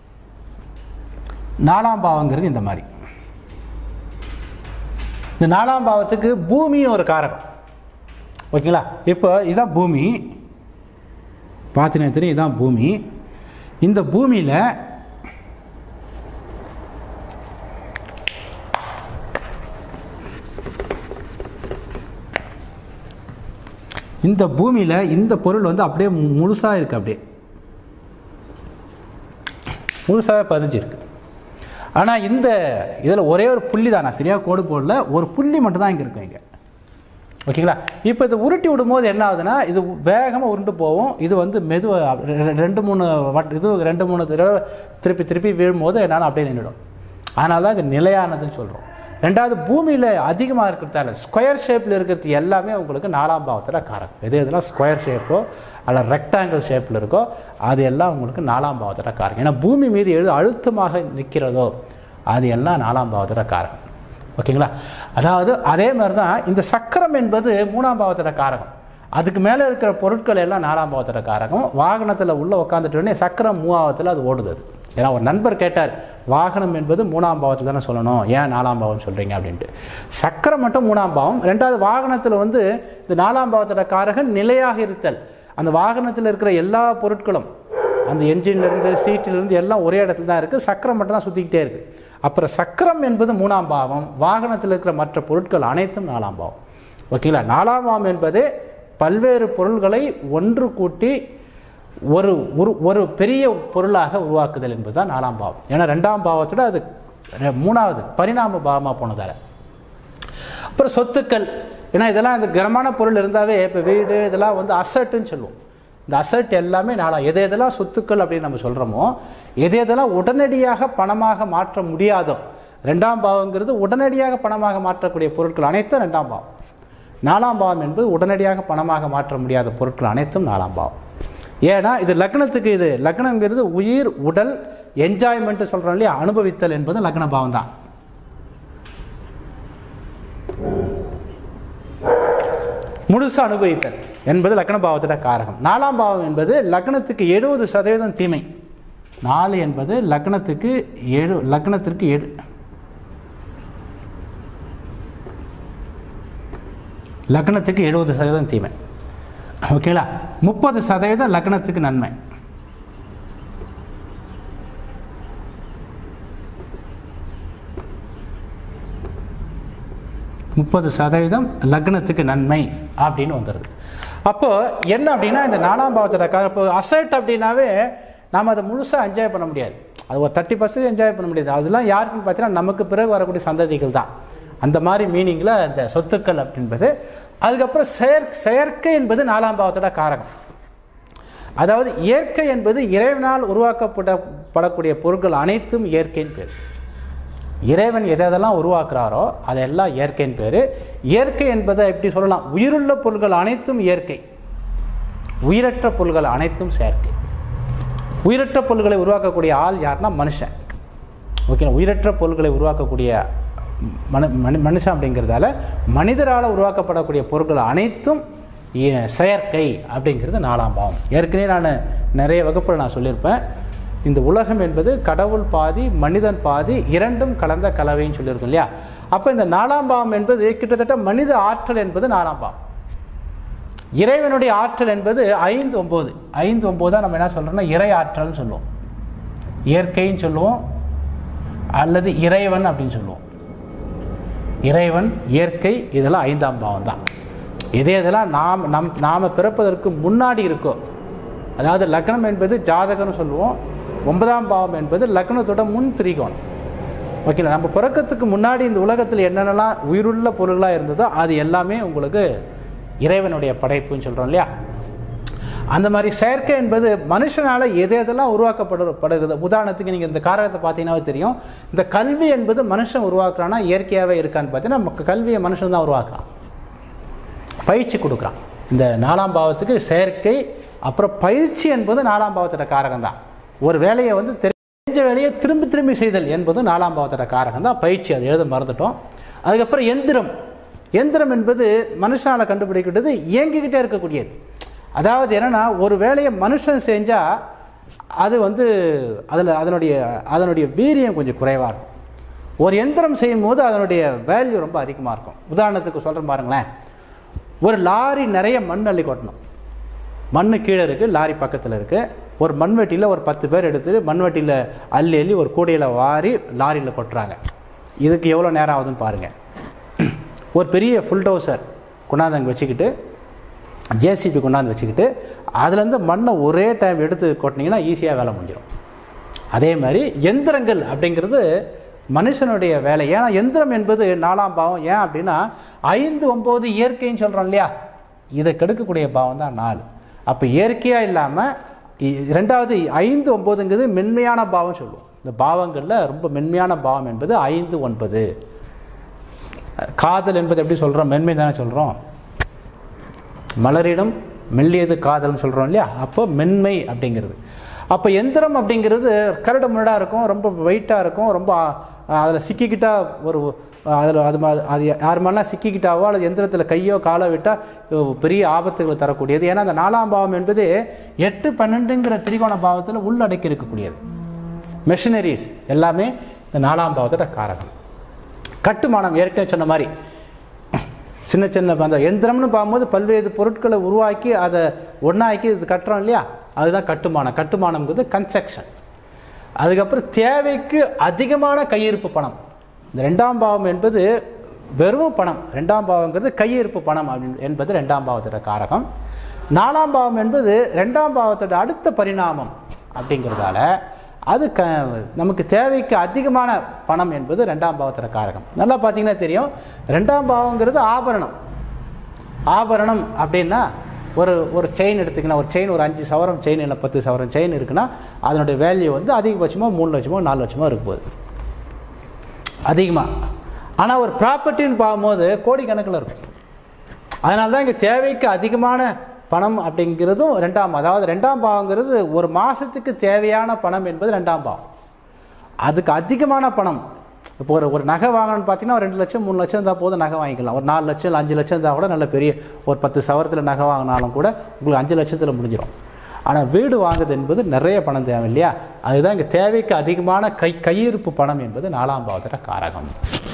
நாலாம் பாவங்கிறது இந்த மாதிரி இந்த நாலாம் பாவத்துக்கு பூமியும் ஒரு காரகம் ஓகேங்களா இப்போ இதுதான் பூமி பார்த்தீங்கன்னா தெரியும் இதுதான் பூமி இந்த பூமியில் இந்த பூமியில் இந்த பொருள் வந்து அப்படியே முழுசாக இருக்குது அப்படியே முழுசாகவே பதிஞ்சிருக்கு ஆனால் இந்த இதில் ஒரே ஒரு புள்ளி தான் நான் சரியாக கோடு போடல ஒரு புள்ளி மட்டும் தான் இங்கே இருக்கும் இங்கே ஓகேங்களா இப்போ இது உருட்டி விடும்போது என்ன ஆகுதுன்னா இது வேகமாக உருண்டு போகும் இது வந்து மெதுவாக ரெண்டு மூணு வட் இது ரெண்டு மூணு தடவை திருப்பி திருப்பி விழும்போது என்னால் அப்படியே நின்றுடும் அதனால தான் இது நிலையானதுன்னு சொல்கிறோம் ரெண்டாவது பூமியில் அதிகமாக இருக்கிறதால ஸ்கொயர் ஷேப்பில் இருக்கிறது எல்லாமே உங்களுக்கு நாலாம் பாவத்தில் காரகம் எது எதெல்லாம் ஸ்கொயர் ஷேப்போ அல்ல ரெக்டாங்கிள் ஷேப்பில் இருக்கோ அது எல்லாம் உங்களுக்கு நாலாம் பாவத்தில் காரகம் ஏன்னா பூமி மீது எழுது அழுத்தமாக நிற்கிறதோ அது எல்லாம் நாலாம் பாவத்தில் காரகம் ஓகேங்களா அதாவது அதே மாதிரி தான் இந்த சக்கரம் என்பது மூணாம் பாவத்தில் காரகம் அதுக்கு மேலே இருக்கிற பொருட்கள் எல்லாம் நாலாம் பாவத்தில் காரகம் வாகனத்தில் உள்ளே உட்காந்துட்டு உடனே சக்கரம் மூணாவத்தில் அது ஓடுது அது ஏன்னா ஒரு நண்பர் கேட்டார் வாகனம் என்பது மூணாம் பாவத்தில் தானே சொல்லணும் ஏன் நாலாம் பாவம் சொல்கிறீங்க அப்படின்ட்டு சக்கரம் மட்டும் மூணாம் பாவம் ரெண்டாவது வாகனத்தில் வந்து இந்த நாலாம் பாவத்தில் காரகம் நிலையாக இருத்தல் அந்த வாகனத்தில் இருக்கிற எல்லா பொருட்களும் அந்த என்ஜின்லேருந்து சீட்டிலிருந்து எல்லாம் ஒரே இடத்துல தான் இருக்குது சக்கரம் மட்டும் தான் சுற்றிக்கிட்டே இருக்குது அப்புறம் சக்கரம் என்பது மூணாம் பாவம் வாகனத்தில் இருக்கிற மற்ற பொருட்கள் அனைத்தும் நாலாம் பாவம் ஓகேங்களா நாலாம் பாவம் என்பது பல்வேறு பொருள்களை ஒன்று கூட்டி ஒரு ஒரு ஒரு பெரிய பொருளாக உருவாக்குதல் என்பது தான் நாலாம் பாவம் ஏன்னா ரெண்டாம் பாவத்தோட அது ரெ- மூணாவது பரிணாம பாவமாக போனதால அப்புறம் சொத்துக்கள் ஏன்னா இதெல்லாம் இந்த கனமான பொருள் இருந்தாவே இப்போ வீடு இதெல்லாம் வந்து அசட்டுன்னு சொல்லுவோம் இந்த அசட் எல்லாமே நாளா எது எதெல்லாம் சொத்துக்கள் அப்படின்னு நம்ம சொல்கிறோமோ எது எதெல்லாம் உடனடியாக பணமாக மாற்ற முடியாதோ ரெண்டாம் பாவங்கிறது உடனடியாக பணமாக மாற்றக்கூடிய பொருட்கள் அனைத்தும் ரெண்டாம் பாவம் நாலாம் பாவம் என்பது உடனடியாக பணமாக மாற்ற முடியாத பொருட்கள் அனைத்தும் நாலாம் பாவம் ஏன்னா இது லக்னத்துக்கு இது லக்னங்கிறது உயிர் உடல் என்ஜாய்மெண்ட் சொல்கிறோம் இல்லையா அனுபவித்தல் என்பது லக்ன பாவம் தான் முழுசு அனுபவித்தல் என்பது லக்ன பாவத்தோட காரகம் நாலாம் பாவம் என்பது லக்னத்துக்கு எழுபது சதவீதம் தீமை நாலு என்பது லக்னத்துக்கு ஏழு லக்னத்திற்கு ஏழு லக்னத்துக்கு எழுபது சதவீதம் தீமை ஓகேங்களா முப்பது சதவீதம் லக்னத்துக்கு நன்மை முப்பது சதவீதம் லக்னத்துக்கு நன்மை அப்படின்னு வந்துடுது அப்போ என்ன அப்படின்னா இந்த நாலாம் பாவத்தோட கா இப்போ அசட் அப்படின்னாவே நாம் அதை முழுசாக என்ஜாய் பண்ண முடியாது அது ஒரு தேர்ட்டி பர்சன்ட் என்ஜாய் பண்ண முடியாது அதெல்லாம் யாருக்குன்னு பார்த்தீங்கன்னா நமக்கு பிறகு வரக்கூடிய சந்ததிகள் தான் அந்த மாதிரி மீனிங்கில் இந்த சொத்துக்கள் அப்படின்றது அதுக்கப்புறம் செயற் செயற்கை என்பது நாலாம் பாவத்தோட காரகம் அதாவது இயற்கை என்பது இறைவனால் உருவாக்கப்பட படக்கூடிய பொருட்கள் அனைத்தும் இயற்கையின் பேர் இறைவன் எதை எதெல்லாம் உருவாக்குறாரோ அதெல்லாம் இயற்கையின் பேர் இயற்கை என்பதை எப்படி சொல்லலாம் உயிருள்ள பொருள்கள் அனைத்தும் இயற்கை உயிரற்ற பொருள்கள் அனைத்தும் செயற்கை உயிரற்ற பொருள்களை உருவாக்கக்கூடிய ஆள் யாருன்னா மனுஷன் ஓகே உயிரற்ற பொருள்களை உருவாக்கக்கூடிய மனு மனு மனுஷன் அப்படிங்கிறதால மனிதரால் உருவாக்கப்படக்கூடிய பொருட்கள் அனைத்தும் இ- செயற்கை அப்படிங்கிறது நாலாம் பாவம் ஏற்கனவே நான் நிறைய வகுப்புகள் நான் சொல்லியிருப்பேன் இந்த உலகம் என்பது கடவுள் பாதி மனிதன் பாதி இரண்டும் கலந்த கலவைன்னு சொல்லியிருக்கோம் இல்லையா அப்போ இந்த நாலாம் பாவம் என்பது கிட்டத்தட்ட மனித ஆற்றல் என்பது நாலாம் பாவம் இறைவனுடைய ஆற்றல் என்பது ஐந்து ஒம்பது ஐந்து ஒம்பது தான் நம்ம என்ன சொல்கிறோம்னா இறை ஆற்றல்னு சொல்லுவோம் இயற்கைன்னு சொல்லுவோம் அல்லது இறைவன் அப்படின்னு சொல்லுவோம் இறைவன் இயற்கை இதெல்லாம் ஐந்தாம் பாவம் தான் இதே இதெல்லாம் நாம் நம் நாம் பிறப்பதற்கு முன்னாடி இருக்கோ அதாவது லக்னம் என்பது ஜாதகம்னு சொல்லுவோம் ஒன்பதாம் பாவம் என்பது லக்னத்தோட முன் திரிகோணம் ஓகேங்களா நம்ம பிறக்கத்துக்கு முன்னாடி இந்த உலகத்தில் என்னென்னலாம் உயிருள்ள பொருளாக இருந்ததோ அது எல்லாமே உங்களுக்கு இறைவனுடைய படைப்புன்னு சொல்கிறோம் இல்லையா அந்த மாதிரி செயற்கை என்பது மனுஷனால் எது எதெல்லாம் உருவாக்கப்படு படுகிறது உதாரணத்துக்கு நீங்கள் இந்த காரணத்தை பார்த்தீங்கன்னா தெரியும் இந்த கல்வி என்பது மனுஷன் உருவாக்குறான்னா இயற்கையாகவே இருக்கான்னு பார்த்தீங்கன்னா நமக்கு கல்வியை மனுஷன் தான் உருவாக்குறான் பயிற்சி கொடுக்குறான் இந்த நாலாம் பாவத்துக்கு செயற்கை அப்புறம் பயிற்சி என்பது நாலாம் பாவத்தோட காரகம் தான் ஒரு வேலையை வந்து தெரிஞ்ச வேலையை திரும்பி திரும்பி செய்தல் என்பது நாலாம் பாவத்தோட காரகம் தான் பயிற்சி அதை எழுத மறந்துட்டோம் அதுக்கப்புறம் எந்திரம் எந்திரம் என்பது மனுஷனால் கண்டுபிடிக்கிறது இயங்கிக்கிட்டே இருக்கக்கூடியது அதாவது என்னன்னா ஒரு வேலையை மனுஷன் செஞ்சால் அது வந்து அதில் அதனுடைய அதனுடைய வீரியம் கொஞ்சம் குறைவாக இருக்கும் ஒரு எந்திரம் செய்யும் போது அதனுடைய வேல்யூ ரொம்ப அதிகமாக இருக்கும் உதாரணத்துக்கு சொல்கிறேன் பாருங்களேன் ஒரு லாரி நிறைய மண் அள்ளி கொட்டணும் மண் கீழே இருக்குது லாரி பக்கத்தில் இருக்குது ஒரு மண்வெட்டியில் ஒரு பத்து பேர் எடுத்து மண்வெட்டியில் அள்ளி அள்ளி ஒரு கூடையில் வாரி லாரியில் கொட்டுறாங்க இதுக்கு எவ்வளோ நேரம் ஆகுதுன்னு பாருங்கள் ஒரு பெரிய ஃபுல்டோசர் கொண்டாந்து அங்கே வச்சுக்கிட்டு ஜேசிபி கொண்டாந்து வச்சுக்கிட்டு அதுலேருந்து மண்ணை ஒரே டைம் எடுத்து கொட்டினீங்கன்னா ஈஸியாக வேலை முடியும் அதே மாதிரி எந்திரங்கள் அப்படிங்கிறது மனுஷனுடைய வேலை ஏன்னா எந்திரம் என்பது நாலாம் பாவம் ஏன் அப்படின்னா ஐந்து ஒம்பது இயற்கைன்னு சொல்கிறோம் இல்லையா இதை கெடுக்கக்கூடிய பாவம் தான் நாலு அப்போ இயற்கையாக இல்லாமல் ரெண்டாவது ஐந்து ஒம்பதுங்கிறது மென்மையான பாவம் சொல்லுவோம் இந்த பாவங்களில் ரொம்ப மென்மையான பாவம் என்பது ஐந்து ஒன்பது காதல் என்பது எப்படி சொல்கிறோம் மென்மை தானே சொல்கிறோம் மலரிடம் மெல்லியது காதல்னு சொல்கிறோம் இல்லையா அப்போ மென்மை அப்படிங்கிறது அப்போ எந்திரம் அப்படிங்கிறது கரடு முரடாக இருக்கும் ரொம்ப வெயிட்டாக இருக்கும் ரொம்ப அதில் சிக்கிக்கிட்டா ஒரு அதில் அது மா- அது யார் மாதிரிலாம் சிக்கிக்கிட்டாவோ அல்லது எந்திரத்தில் கையோ காலோ விட்டால் பெரிய ஆபத்துகளை தரக்கூடியது ஏன்னா அந்த நாலாம் பாவம் என்பது எட்டு பன்னெண்டுங்கிற திரிகோண பாவத்தில் உள்ளடக்கி இருக்கக்கூடியது மெஷினரிஸ் எல்லாமே இந்த நாலாம் பாவத்தோட காரகம் கட்டுமானம் ஏற்கனவே சொன்ன மாதிரி சின்ன சின்ன அந்த எந்திரம்னு பார்க்கும்போது பல்வேறு பொருட்களை உருவாக்கி அதை ஒன்றாக்கி இது கட்டுறோம் இல்லையா அதுதான் கட்டுமானம் கட்டுமானம்ங்கிறது கன்ஸ்ட்ரக்ஷன் அதுக்கப்புறம் தேவைக்கு அதிகமான கையிருப்பு பணம் இந்த ரெண்டாம் பாவம் என்பது வெறும் பணம் ரெண்டாம் பாவங்கிறது கையிருப்பு பணம் அப்படின்னு என்பது ரெண்டாம் பாவத்தோட காரகம் நாலாம் பாவம் என்பது ரெண்டாம் பாவத்தோட அடுத்த பரிணாமம் அப்படிங்கிறதால அது க நமக்கு தேவைக்கு அதிகமான பணம் என்பது ரெண்டாம் பாவத்தோட காரகம் நல்லா பார்த்தீங்கன்னா தெரியும் ரெண்டாம் பாவங்கிறது ஆபரணம் ஆபரணம் அப்படின்னா ஒரு ஒரு செயின் எடுத்துக்கினா ஒரு செயின் ஒரு அஞ்சு சவரம் செயின் இல்லை பத்து சவரம் செயின் இருக்குன்னா அதனுடைய வேல்யூ வந்து அதிகபட்சமாக மூணு லட்சமோ நாலு லட்சமோ இருக்க போகுது அதிகமாக ஆனால் ஒரு ப்ராப்பர்ட்டின்னு பார்க்கும்போது கோடிக்கணக்கில் இருக்கும் அதனால தான் இங்கே தேவைக்கு அதிகமான பணம் அப்படிங்கிறதும் ரெண்டாம் அதாவது ரெண்டாம் பாவங்கிறது ஒரு மாதத்துக்கு தேவையான பணம் என்பது ரெண்டாம் பாவம் அதுக்கு அதிகமான பணம் இப்போ ஒரு ஒரு நகை வாங்கணும்னு பார்த்தீங்கன்னா ஒரு ரெண்டு லட்சம் மூணு லட்சம் இருந்தால் போதும் நகை வாங்கிக்கலாம் ஒரு நாலு லட்சம் இல்லை அஞ்சு லட்சம் இருந்தால் கூட நல்ல பெரிய ஒரு பத்து சவரத்தில் நகை வாங்கினாலும் கூட உங்களுக்கு அஞ்சு லட்சத்தில் முடிஞ்சிடும் ஆனால் வீடு வாங்குது என்பது நிறைய பணம் தேவை இல்லையா அதுதான் இங்கே தேவைக்கு அதிகமான கை கையிருப்பு பணம் என்பது நாலாம் பாவத்தோட காரகம்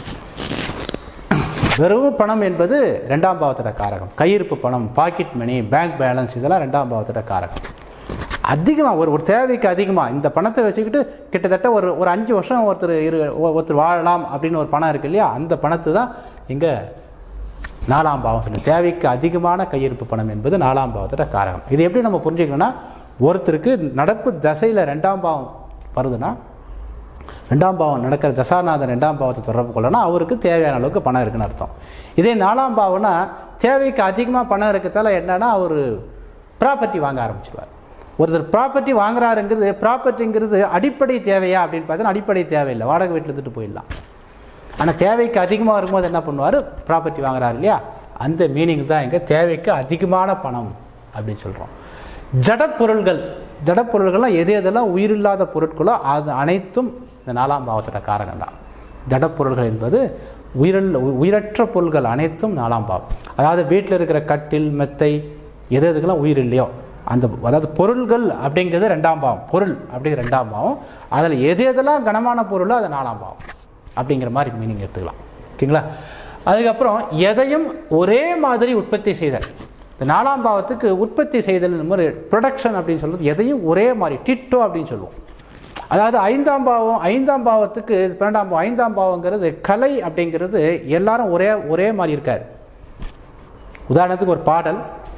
வெறும் பணம் என்பது ரெண்டாம் பாவத்தோட காரகம் கையிருப்பு பணம் பாக்கெட் மணி பேங்க் பேலன்ஸ் இதெல்லாம் ரெண்டாம் பாவத்தோட காரகம் அதிகமாக ஒரு ஒரு தேவைக்கு அதிகமாக இந்த பணத்தை வச்சுக்கிட்டு கிட்டத்தட்ட ஒரு ஒரு அஞ்சு வருஷம் ஒருத்தர் இரு ஒ- ஒருத்தர் வாழலாம் அப்படின்னு ஒரு பணம் இருக்கு இல்லையா அந்த பணத்தை தான் இங்கே நாலாம் பாவம் சொல்லி தேவைக்கு அதிகமான கையிருப்பு பணம் என்பது நாலாம் பாவத்தோட காரகம் இது எப்படி நம்ம புரிஞ்சுக்கணும்னா ஒருத்தருக்கு நடப்பு தசையில் ரெண்டாம் பாவம் வருதுன்னா ரெண்டாம் பாவம் நடக்கிற தசாநாதன் ரெண்டாம் பாவத்தை தொடர்பு கொள்ளனா அவருக்கு தேவையான அளவுக்கு பணம் இருக்குன்னு அர்த்தம் இதே நாலாம் பாவம்னா தேவைக்கு அதிகமாக பணம் இருக்கிறதால என்னன்னா அவர் ப்ராப்பர்ட்டி வாங்க ஆரம்பிச்சிருவார் ஒருத்தர் ப்ராப்பர்ட்டி வாங்குறாருங்கிறது ப்ராப்பர்ட்டிங்கிறது அடிப்படை தேவையா அப்படின்னு பார்த்தீங்கன்னா அடிப்படை தேவையில்லை வாடகை வீட்டில் இருந்துட்டு போயிடலாம் ஆனால் தேவைக்கு அதிகமாக இருக்கும்போது என்ன பண்ணுவார் ப்ராப்பர்ட்டி வாங்குறாரு இல்லையா அந்த மீனிங் தான் இங்கே தேவைக்கு அதிகமான பணம் அப்படின்னு சொல்கிறோம் ஜடப்பொருள்கள் ஜடப்பொருள்கள்லாம் எது எதெல்லாம் உயிரில்லாத பொருட்களோ அது அனைத்தும் இந்த நாலாம் பாவத்தோட காரகம் தான் ஜடப்பொருள்கள் என்பது உயிரில் உயிரற்ற பொருள்கள் அனைத்தும் நாலாம் பாவம் அதாவது வீட்டில் இருக்கிற கட்டில் மெத்தை எது எதுக்கெல்லாம் உயிர் இல்லையோ அந்த அதாவது பொருள்கள் அப்படிங்கிறது ரெண்டாம் பாவம் பொருள் அப்படிங்கிற ரெண்டாம் பாவம் அதில் எது எதெல்லாம் கனமான பொருளோ அது நாலாம் பாவம் அப்படிங்கிற மாதிரி மீனிங் எடுத்துக்கலாம் ஓகேங்களா அதுக்கப்புறம் எதையும் ஒரே மாதிரி உற்பத்தி செய்தல் இந்த நாலாம் பாவத்துக்கு உற்பத்தி செய்தல் மாதிரி ப்ரொடக்ஷன் அப்படின்னு சொல்றது எதையும் ஒரே மாதிரி டிட்டோ அப்படின்னு சொல்லுவோம் அதாவது ஐந்தாம் பாவம் ஐந்தாம் பாவத்துக்கு பன்னெண்டாம் பாவம் ஐந்தாம் பாவங்கிறது கலை அப்படிங்கிறது எல்லாரும் ஒரே ஒரே மாதிரி இருக்காது உதாரணத்துக்கு ஒரு பாடல்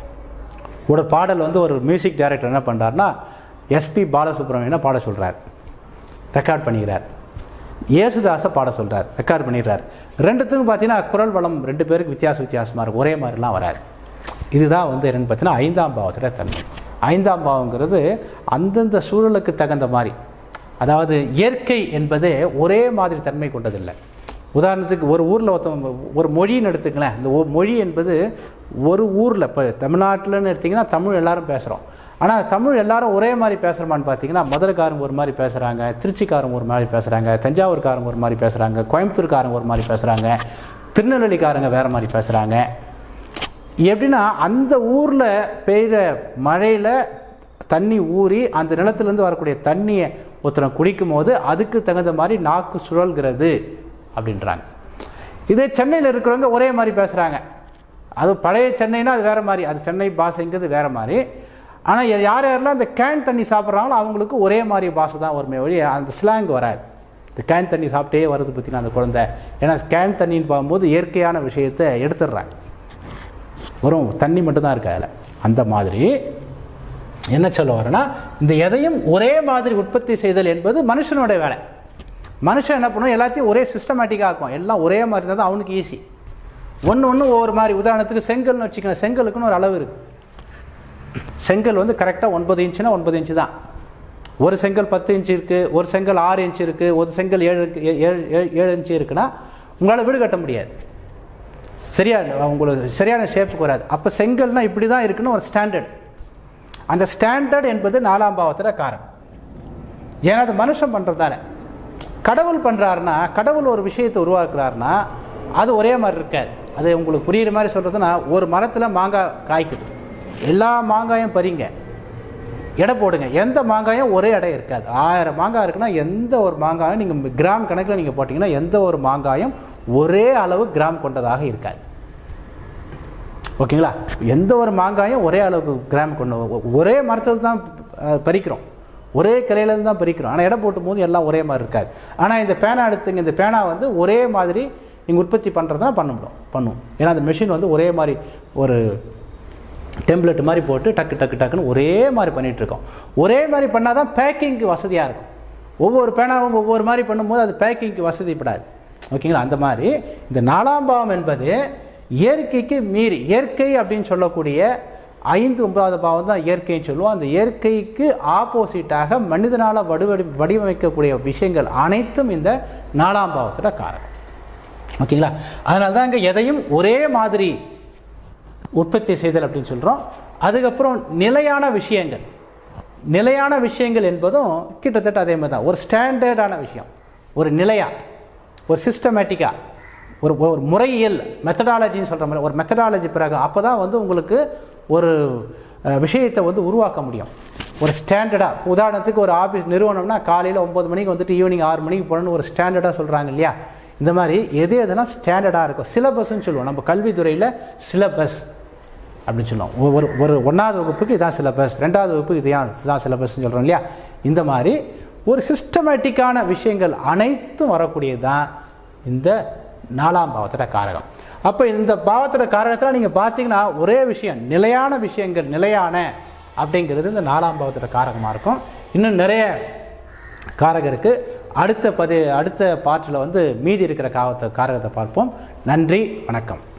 ஒரு பாடல் வந்து ஒரு மியூசிக் டைரக்டர் என்ன பண்ணுறாருன்னா எஸ்பி பாலசுப்ரமணியனை பாட சொல்கிறார் ரெக்கார்ட் பண்ணிக்கிறார் இயேசுதாஸை பாட சொல்கிறார் ரெக்கார்ட் பண்ணிடுறார் ரெண்டுத்துக்கும் பார்த்தீங்கன்னா குரல் வளம் ரெண்டு பேருக்கு வித்தியாச வித்தியாசமாக இருக்கும் ஒரே மாதிரிலாம் வராது இதுதான் வந்து என்னென்னு பார்த்தீங்கன்னா ஐந்தாம் பாவத்தோட தன்மை ஐந்தாம் பாவங்கிறது அந்தந்த சூழலுக்கு தகுந்த மாதிரி அதாவது இயற்கை என்பது ஒரே மாதிரி தன்மை கொண்டதில்லை உதாரணத்துக்கு ஒரு ஊரில் ஒருத்தவங்க ஒரு மொழின்னு எடுத்துங்களேன் இந்த ஒ- மொழி என்பது ஒரு ஊரில் இப்போ தமிழ்நாட்டில்னு எடுத்திங்கன்னா தமிழ் எல்லாரும் பேசுகிறோம் ஆனால் தமிழ் எல்லாரும் ஒரே மாதிரி பேசுகிறோமான்னு பார்த்தீங்கன்னா மதுரைக்காரங்க ஒரு மாதிரி பேசுகிறாங்க திருச்சிக்காரங்க ஒரு மாதிரி பேசுகிறாங்க தஞ்சாவூர்காரங்க ஒரு மாதிரி பேசுகிறாங்க கோயம்புத்தூர்காரங்க ஒரு மாதிரி பேசுகிறாங்க திருநெல்வேலிக்காரங்க வேறு மாதிரி பேசுகிறாங்க எப்படின்னா அந்த ஊரில் பெய்கிற மழையில் தண்ணி ஊறி அந்த நிலத்திலேருந்து வரக்கூடிய தண்ணியை ஒருத்தனை குடிக்கும் போது அதுக்கு தகுந்த மாதிரி நாக்கு சுழல்கிறது அப்படின்றாங்க இதே சென்னையில் இருக்கிறவங்க ஒரே மாதிரி பேசுகிறாங்க அது பழைய சென்னைனா அது வேறு மாதிரி அது சென்னை பாஷைங்கிறது வேறு மாதிரி ஆனால் யார் யாரெல்லாம் அந்த கேன் தண்ணி சாப்பிட்றாங்களோ அவங்களுக்கு ஒரே மாதிரி பாஷை தான் வருமே ஒழி அந்த ஸ்லாங் வராது இந்த கேன் தண்ணி சாப்பிட்டே வருது பார்த்தீங்கன்னா அந்த குழந்தை ஏன்னா கேன் தண்ணின்னு பார்க்கும்போது இயற்கையான விஷயத்தை எடுத்துடுறாங்க வெறும் தண்ணி மட்டும்தான் இருக்கு அதில் அந்த மாதிரி என்ன சொல்ல வரேன்னா இந்த எதையும் ஒரே மாதிரி உற்பத்தி செய்தல் என்பது மனுஷனுடைய வேலை மனுஷன் என்ன பண்ணும் எல்லாத்தையும் ஒரே சிஸ்டமேட்டிக்காக ஆக்கும் எல்லாம் ஒரே மாதிரி இருந்தால் தான் அவனுக்கு ஈஸி ஒன்று ஒன்று ஒவ்வொரு மாதிரி உதாரணத்துக்கு செங்கல்னு வச்சுக்கோங்க செங்கலுக்குன்னு ஒரு அளவு இருக்குது செங்கல் வந்து கரெக்டாக ஒன்பது இன்ச்சுனா ஒன்பது இன்ச்சு தான் ஒரு செங்கல் பத்து இன்ச்சு இருக்குது ஒரு செங்கல் ஆறு இன்ச்சு இருக்குது ஒரு செங்கல் ஏழு இருக்கு- ஏ- ஏழு ஏழு ஏழு இன்ச்சு இருக்குன்னா உங்களால் வீடு கட்ட முடியாது சரியா உங்களுக்கு சரியான ஷேப்புக்கு வராது அப்போ செங்கல்னா இப்படி தான் இருக்குன்னு ஒரு ஸ்டாண்டர்ட் அந்த ஸ்டாண்டர்ட் என்பது நாலாம் பாவத்தில் காரணம் ஏன்னா அது மனுஷன் பண்ணுறதால கடவுள் பண்ணுறாருன்னா கடவுள் ஒரு விஷயத்தை உருவாக்குறாருன்னா அது ஒரே மாதிரி இருக்காது அது உங்களுக்கு புரியுற மாதிரி சொல்கிறதுனா ஒரு மரத்தில் மாங்காய் காய்க்குது எல்லா மாங்காயும் பறிங்க எடை போடுங்க எந்த மாங்காயும் ஒரே எடை இருக்காது ஆயிரம் மாங்காய் இருக்குன்னா எந்த ஒரு மாங்காயும் நீங்கள் கிராம் கணக்கில் நீங்கள் போட்டிங்கன்னா எந்த ஒரு மாங்காயும் ஒரே அளவு கிராம் கொண்டதாக இருக்காது ஓகேங்களா எந்த ஒரு மாங்காயும் ஒரே அளவுக்கு கிராம் கொண்டு ஒ- ஒரே மரத்தில் தான் அஹ், பறிக்கிறோம் ஒரே கிளையிலேருந்து தான் பறிக்கிறோம் ஆனால் எடை போட்டும் போது எல்லாம் ஒரே மாதிரி இருக்காது ஆனால் இந்த பேனா எடுத்துங்க இந்த பேனா வந்து ஒரே மாதிரி நீங்கள் உற்பத்தி பண்ணுறதுனா பண்ண முடியும் பண்ணும் ஏன்னா அந்த மிஷின் வந்து ஒரே மாதிரி ஒரு டெம்ப்ளெட் மாதிரி போட்டு டக்கு டக்கு டக்குன்னு ஒரே மாதிரி பண்ணிட்டு இருக்கோம் ஒரே மாதிரி பண்ணால் தான் பேக்கிங்க்கு வசதியாக இருக்கும் ஒவ்வொரு பேனாவும் ஒவ்வொரு மாதிரி பண்ணும்போது அது பேக்கிங்க்கு வசதிப்படாது ஓகேங்களா அந்த மாதிரி இந்த நாலாம் பாவம் என்பது இயற்கைக்கு மீறி இயற்கை அப்படின்னு சொல்லக்கூடிய ஐந்து ஒன்பதாவது பாவம் தான் இயற்கைன்னு சொல்லுவோம் அந்த இயற்கைக்கு ஆப்போசிட்டாக மனிதனால் வடிவடி வடிவமைக்கக்கூடிய விஷயங்கள் அனைத்தும் இந்த நாலாம் பாவத்தோட காரணம் ஓகேங்களா அதனால தான் இங்கே எதையும் ஒரே மாதிரி உற்பத்தி செய்தல் அப்படின்னு சொல்கிறோம் அதுக்கப்புறம் நிலையான விஷயங்கள் நிலையான விஷயங்கள் என்பதும் கிட்டத்தட்ட அதே மாதிரி தான் ஒரு ஸ்டாண்டர்டான விஷயம் ஒரு நிலையா ஒரு சிஸ்டமேட்டிக்காக ஒரு ஒரு முறையியல் மெத்தடாலஜின்னு சொல்கிற மாதிரி ஒரு மெத்தடாலஜி பிறகு அப்போ தான் வந்து உங்களுக்கு ஒரு அஹ், விஷயத்தை வந்து உருவாக்க முடியும் ஒரு ஸ்டாண்டர்டாக உதாரணத்துக்கு ஒரு ஆஃபீஸ் நிறுவனம்னா காலையில் ஒம்பது மணிக்கு வந்துட்டு ஈவினிங் ஆறு மணிக்கு போகணுன்னு ஒரு ஸ்டாண்டர்டாக சொல்கிறாங்க இல்லையா இந்த மாதிரி எது எதுனா ஸ்டாண்டர்டாக இருக்கும் சிலபஸ்ன்னு சொல்லுவோம் நம்ம கல்வித்துறையில் சிலபஸ் அப்படின்னு சொல்லுவோம் ஒ- ஒரு ஒரு ஒன்றாவது வகுப்புக்கு இதான் சிலபஸ் ரெண்டாவது வகுப்புக்கு இதான் இதான் சிலபஸ்ன்னு சொல்கிறோம் இல்லையா இந்த மாதிரி ஒரு சிஸ்டமேட்டிக்கான விஷயங்கள் அனைத்தும் வரக்கூடியது தான் இந்த நாலாம் பாவத்தோட காரகம் அப்போ இந்த பாவத்தோட காரகத்தில் நீங்கள் பார்த்தீங்கன்னா ஒரே விஷயம் நிலையான விஷயங்கள் நிலையான அப்படிங்கிறது இந்த நாலாம் பாவத்தோட காரகமாக இருக்கும் இன்னும் நிறைய காரகம் இருக்குது அடுத்த பதி அடுத்த பாட்டில் வந்து மீதி இருக்கிற காவத்தை காரகத்தை பார்ப்போம் நன்றி வணக்கம்